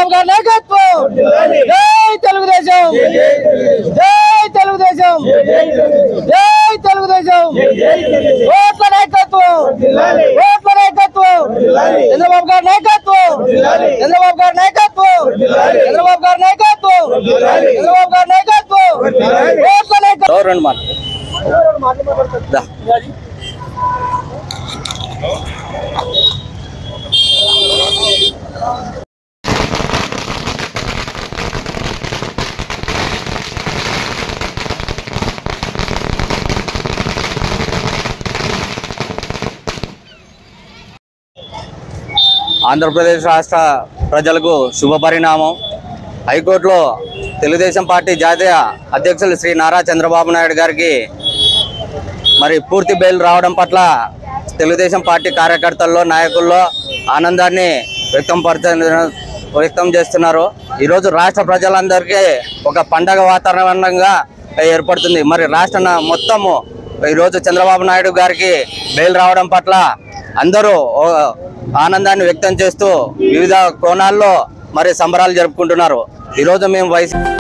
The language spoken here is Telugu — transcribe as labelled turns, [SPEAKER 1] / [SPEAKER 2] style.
[SPEAKER 1] చంద్రబాబు గారి నాయకత్వం జై తెలుగుదేశం జై తెలుగుదేశం జై తెలుగుదేశం ఓట్ల నాయకత్వం ఓట్ల నాయకత్వం చంద్రబాబు గారి నాయకత్వం చంద్రబాబు గారి నాయకత్వం చంద్రబాబు గారి నాయకత్వం చంద్రబాబు గారి నాయకత్వం ఓట్ల నాయకత్వం
[SPEAKER 2] రెండు మాట దా. ఆంధ్రప్రదేశ్ రాష్ట్ర ప్రజలకు శుభ పరిణామం హైకోర్టులో తెలుగుదేశం పార్టీ జాతీయ అధ్యక్షులు శ్రీ నారా చంద్రబాబు నాయుడు గారికి మరి పూర్తి బెయిల్ రావడం పట్ల తెలుగుదేశం పార్టీ కార్యకర్తల్లో నాయకుల్లో ఆనందాన్ని వ్యక్తం పరచ వ్యక్తం చేస్తున్నారు ఈరోజు రాష్ట్ర ప్రజలందరికీ ఒక పండగ వాతావరణంగా ఏర్పడుతుంది మరి రాష్ట్ర న- మొత్తము ఈరోజు చంద్రబాబు నాయుడు గారికి బెయిల్ రావడం పట్ల అందరూ ఓ ఆనందాన్ని వ్యక్తం చేస్తూ వివిధ కోణాల్లో మరి సంబరాలు జరుపుకుంటున్నారు ఈరోజు మేము వైసీ